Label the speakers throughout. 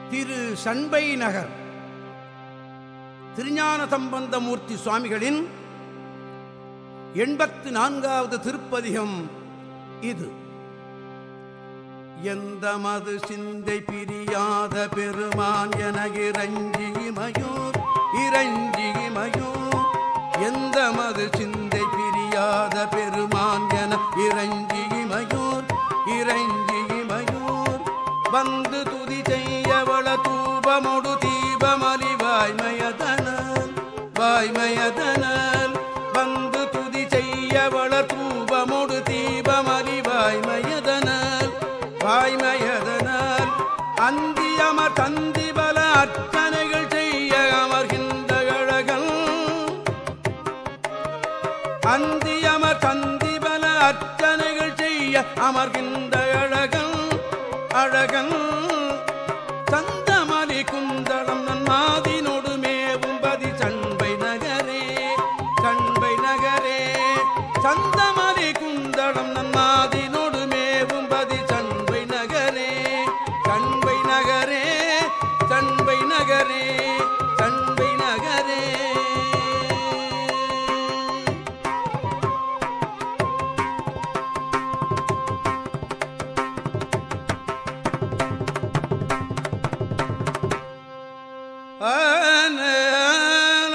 Speaker 1: திரு சண்பை நகர் திருஞான சம்பந்தமூர்த்தி சுவாமிகளின் எண்பத்து நான்காவது திருப்பதிகம் இது எந்த மது சிந்தை பிரியாத பெருமான் என இறஞ்சி இமையோர் இறஞ்சி இமையோர் எந்த மது சிந்தை பிரியாத பெருமான் என இறஞ்சி இமையோர் இறஞ்சி இமையோர் வந்து துதி செய்யவள தூபமொடு தீபமலி வாய்மயதனல் வாய்மயதனல் வந்து துதி செய்யவள தூபமொடு தீபமலி வாய்மயதனல் வாய்மயதனால் அந்தியமர் தந்திபல அர்ச்சனைகள் செய்ய அமர்கின்ற அழகன் அந்தியமர் தந்திபல அர்ச்சனைகள் செய்ய அமர்கின்ற அழகன் அழகன் சந்தமலி குந்தளம் நன்மாதினோடு மேவும் பதி சண்பை நகரே சண்பை நகரே சந்தமலி குந்தளம் நன்மாதினோடு மேவும் பதி சண்பை நகரே சண்பை நகரே சண்பை நகரே சண்பை நகரே ஆன, ஆன.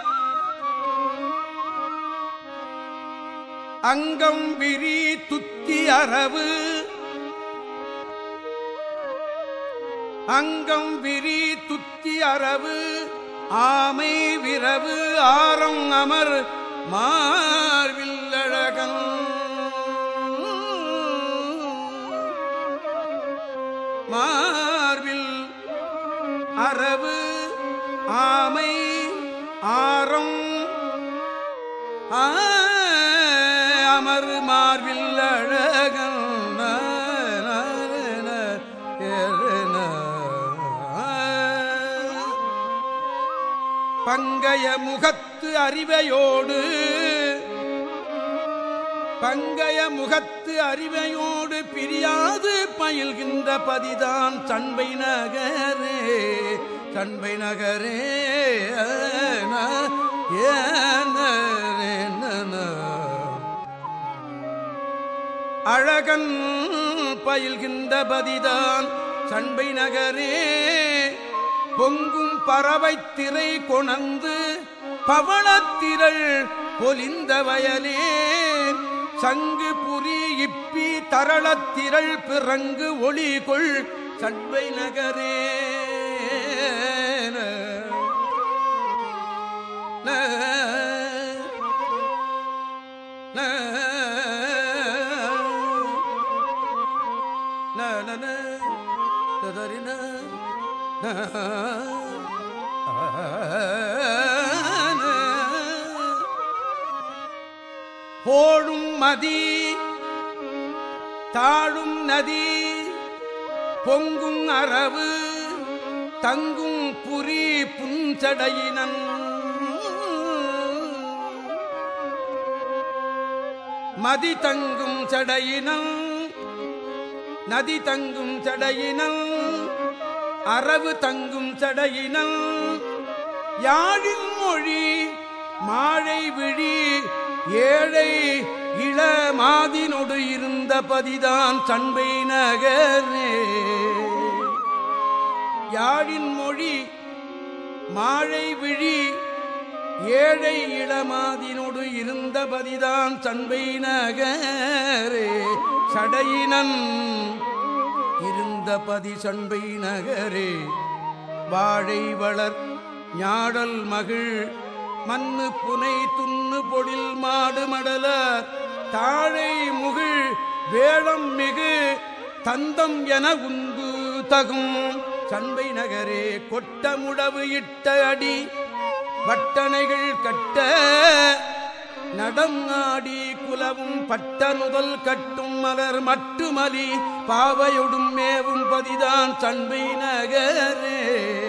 Speaker 1: அங்கம் விரி துத்தி அரவு அங்கம் விரி துத்தி அரவு ஆமை விரவு ஆரம் அமர் மார்வில்லழகன் மார்வில் அரவு ஆமை ஆரம் ஆ, அமர் மார்பில் அழகன் நா, நா, நா, ஏறு, நா. பங்கய முகத்து அறிவையோடு பங்கய முகத்து அறிவையோடு பிரியாது பயில்கின்ற பதிதான் சண்பை நகரே சண்பை நகரே ஏன, ஏன, ஏன. அழகன் பயில்கின்ற பதிதான் சண்பை நகரே பொங்கும் பறவை திரை கொணந்து பவளத்திரள் பொலிந்த வயலே சங்கு புரி இப்பி தரளத்திரள் பிறங்கு ஒளி கொள் சண்பை நகரே ந, ந, ந, ந, ந, ததறி ந, ந, ஆ, ந. போழும் மதி தாழும் நதி பொங்கும் அரவு தங்கும் புரி புஞ்சடையினன் மதி தங்கும் சடையினல் நதி தங்கும் சடையினல் அரவு தங்கும் சடையினல் யாழின் மொழி மாழை விழி ஏழை இள மாதினொடு இருந்த பதிதான் சண்பை நகரே யாழின் மொழி மாழை விழி ஏழை இளமாதினோடு இருந்தபதிதான் சண்பை நகரே சடையினன் இருந்தபதி சண்பை நகரே வாழை வளர் ஞாடல் மகிழ் மண்ணு புனை துண்ணு பொழில் மாடு மடலர் தாழை முகிழ் வேளம் மிகு தந்தம் என உந்து தகும் சண்பை நகரே கொட்ட முடவு இட்ட அடி வட்டணைகள் கட்ட நடம் ஆடி குலவும் பட்ட முதல் கட்டும் மலர் மட்டுமலி பாவையொடும் மேவும் பதிதான் சண்பை நகரே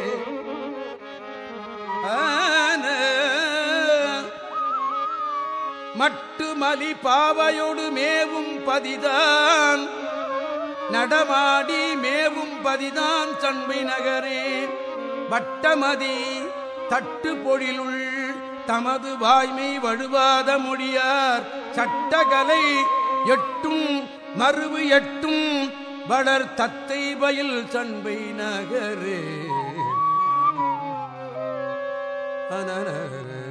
Speaker 1: ஆன மட்டுமலி பாவையொடு மேவும் பதிதான் நடமாடி மேவும் பதிதான் சண்பை நகரே வட்டமதி தட்டு பொழிலுள் தமது வாய்மை வழுவாத மொழியார் சட்டகலை எட்டும் மறுவு எட்டும் வளர் தத்தை பயில் சண்பை நகரே அனனர.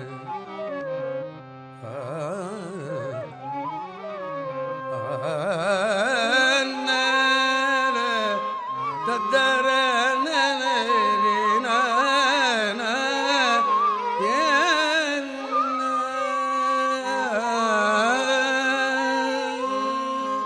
Speaker 1: ஆ. ஆனர. தத்தர நனரே நன. ஏன.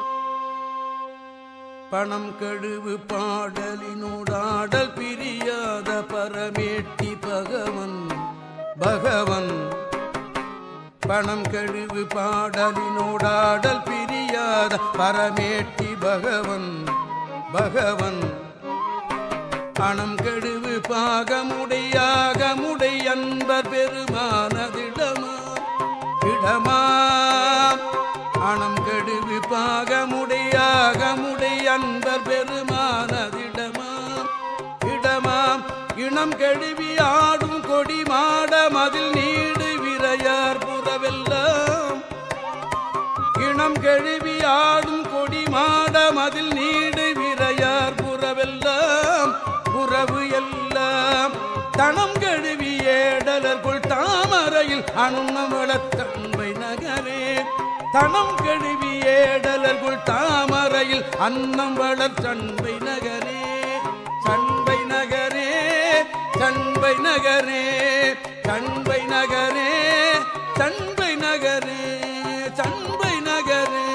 Speaker 1: பணம் கழுவு பாடலினோடாடல் பிரியாத பரமேட்டி பகவன் பகவன் பணம் கழுவு பாடலினோடாடல் பிரியாத பரமேட்டி பகவன் பகவன் பணம் கெடுவு பாகமுடையாக முடை அன்பர் பெருமானதிடமா இடமா அணம் கெடுவு பாகமுடையாக முடை அன்பர் பெருமானதிடமா இடமாம் இனம் கெழுவி ஆடும் கொடி மாட மதில் நீடு விரையார் புறவெல்லாம் இனம் கெழுவி ஆடும் கொடி மாட மதில் நீடு விரையார் புறவெல்லாம் புறவு எல்லாம் தனம் கழுவி ஏடலர்குள் தாமரையில் அணுமவள தன்பை நகரே தனம் கழுவி ஏடலர்குள் தாமரையில் அன்னம் வளர் சண்பை நகரே சண்பை நகரே சண்பை நகரே சண்பை நகரே சண்பை நகரே சண்பை நகரே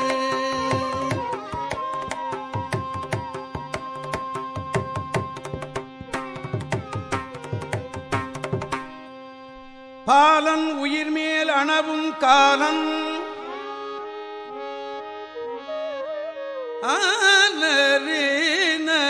Speaker 1: பாலன் உயிர் மேல் அணவும் காலன் ஆனரீன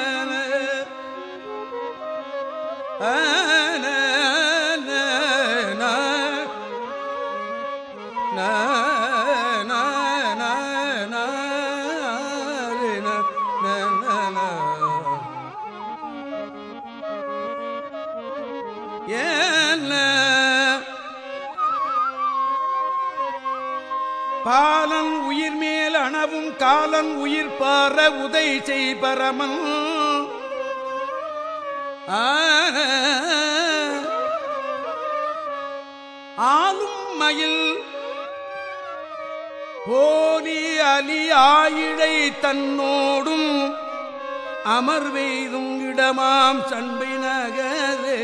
Speaker 1: பாலன் உயிர் மேல் அணவும் காலன் உயிர் பார உதை செய் பரமன் ஆன. ஆளும் மயில் போலி அலி ஆயிழை தன்னோடும் அமர்வெய்தும் இடமாம் சண்பை நகரே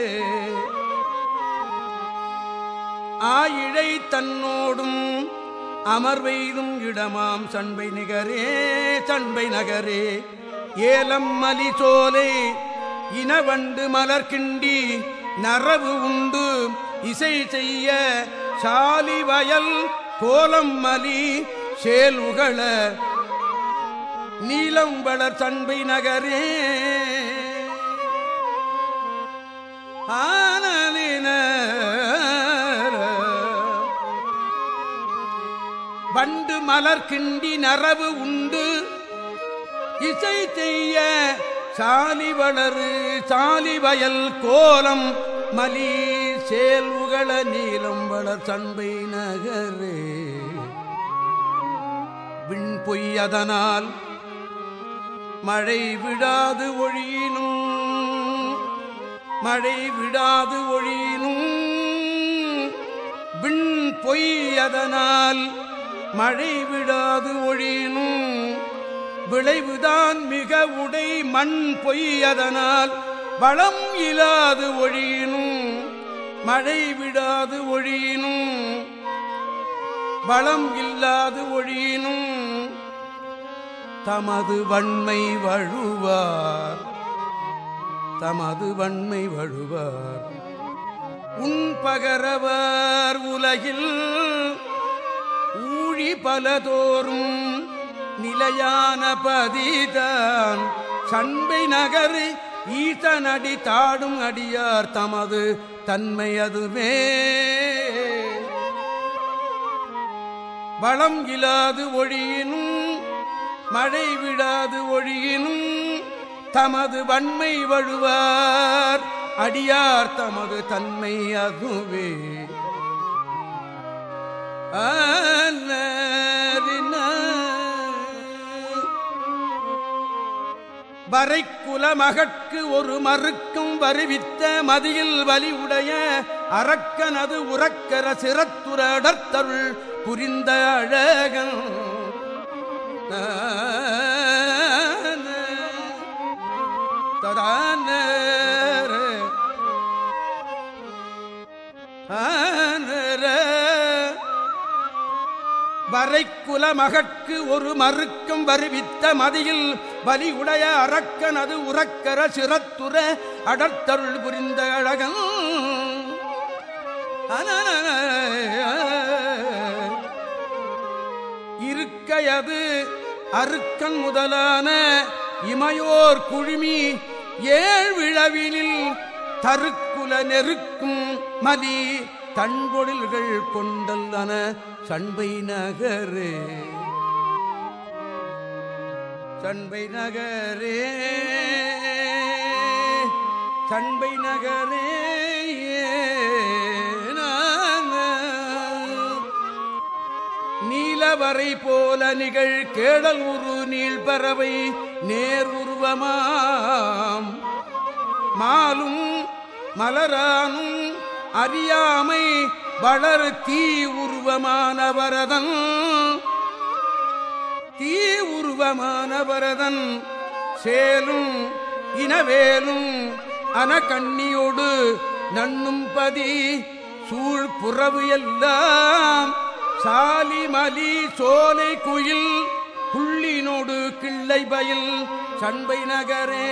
Speaker 1: ஆயிழை தன்னோடும் அமர்வெய்தும் இடமாம் சண்பை நிகரே சண்பை நகரே ஏலம் மலி சோலை இனவண்டு மலர்கிண்டி நரவு உண்டு இசை செய்ய சாலி வயல் கோலம் மலி சேல் உகள நீலம் வளர் சண்பை நகரே ஆனலின வண்டு மலர் கிண்டி நரவு உண்டு இசை செய்ய சாலி வளரு சாலி வயல் கோலம் மலி சேல் உகள நீலம் வளர் சண்பை நகரே விண் பொய்யதனால் மழை விடாது ஒழியினும் மழை விடாது ஒழியினும் விண் பொய்யதனால் மழை விடாது ஒழியினும் விளைவுதான் மிக உடை மண் பொய்யதனால் வளம் இலாது ஒழியினும் மழை விடாது ஒழியினும் வளம் இல்லாது ஒழியினும் தமது வன்மை வழுவார் தமது வன்மை வழுவார் உன் பகரவர் உலகில் ஊழி பலதோறும் நிலையான பதிதான் சண்பை நகர் ஈசனடி தாடும் அடியார் தமது தன்மை அதுவே வளம் இலாது ஒழியினும் மழை விடாது ஒழியினும் தமது வன்மை வழுவார் அடியார் தமது தன்மை அதுவே வரைக்குல மகட்கு ஒரு மறுக்கும் வருவித்த மதியில் வலி உடைய அரக்கனது உறக்கர சிரத்துர அடர்த்தருள் புரிந்த அழகன் ததான வரைக்குல மகட்கு ஒரு மறுக்கும் வருவித்த மதியில் வலி உடைய அரக்கன் அது உறக்கர சிரத்துற அடர்த்தருள் புரிந்த அழகன் இருக்கையது அருக்கன் முதலான இமையோர் குழுமி ஏழ்விழவினில் தருக்குல நெருக்கும் மதி தன்பொழில்கள் கொண்டல்லன சண்பை நகரே சண்பை நகரே சண்பை நகரே நீலவரை போல நிகழ் கேடல் உரு நீள்பறவை நேர் உருவமாம் மாலும் மலரானும் அறியாமை வளர் தீ உருவமானவரதன் தீ உருவமானவரதன் சேலும் இனவேலும் அனகண்ணியோடு நண்ணும் பதி சூழ் புறவு எல்லாம் சாலிமலி சோலை குயில் புள்ளினோடு கிள்ளை பயில் சண்பை நகரே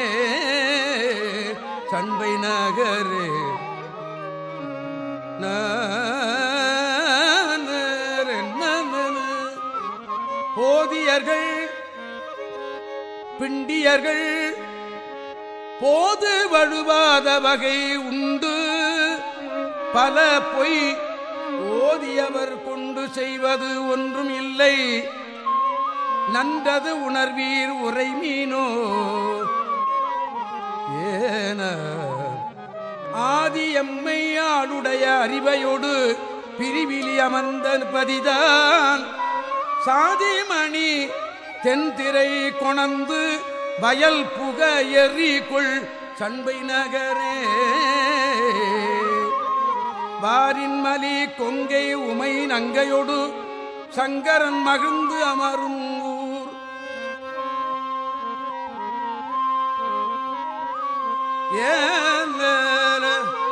Speaker 1: சண்பை நகரே போதியர்கள் பிண்டியர்கள் போது வழுவாத வகை உண்டு பல பொய் ஓதியவர் கொண்டு செய்வது ஒன்றும் இல்லை நன்றது உணர்வீர் உரை மீனோ ஏன ஆதியம்மை ஆளுடைய அறிவையோடு பிரிவிலி அமர்ந்த பதிதான் சாதிமணி தென்திரை கொணந்து வயல் புக எறி கொள் சண்பை நகரே வாரின் மலி கொங்கை உமை நங்கையொடு சங்கரன் மகிழ்ந்து அமரும் ஊர் ஏல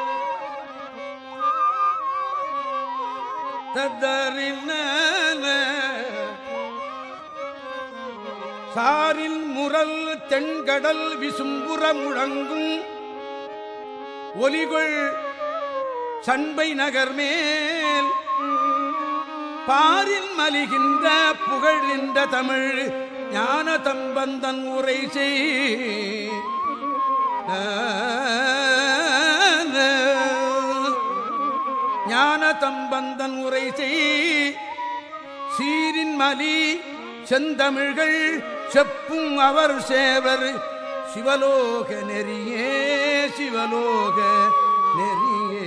Speaker 1: சாரில் முரல் தென்கடல் விசும்புற முழங்கும் ஒலிகொள் சண்பை நகர் மேல் பாரில் மலிகின்ற புகழ்கின்ற தமிழ் ஞான தம்பந்தன் உரை செய் ஞான தம்பந்தன் உரை செய் சீரின் மலி செந்தமிழ்கள் செப்பும் அவர் சேவர் சிவலோக நெறியே சிவலோக நெறியே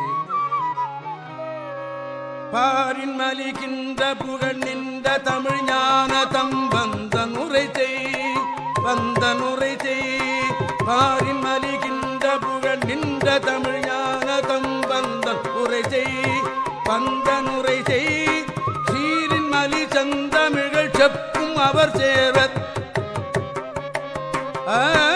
Speaker 1: பாரின் மலிகின்ற புகழ் நின்ற தமிழ் ஞான தம்பந்தன் உரை செய் வந்தன் உரை செய் பாரின் மலிகின்ற புகழ் நின்ற தமிழ் ஞான தம்பந்தன் உரை செய் வந்தன் உரை செய் சீரின் மலி செந்தமிழ்கள் செப்பும் அவர் சேரத் ஆ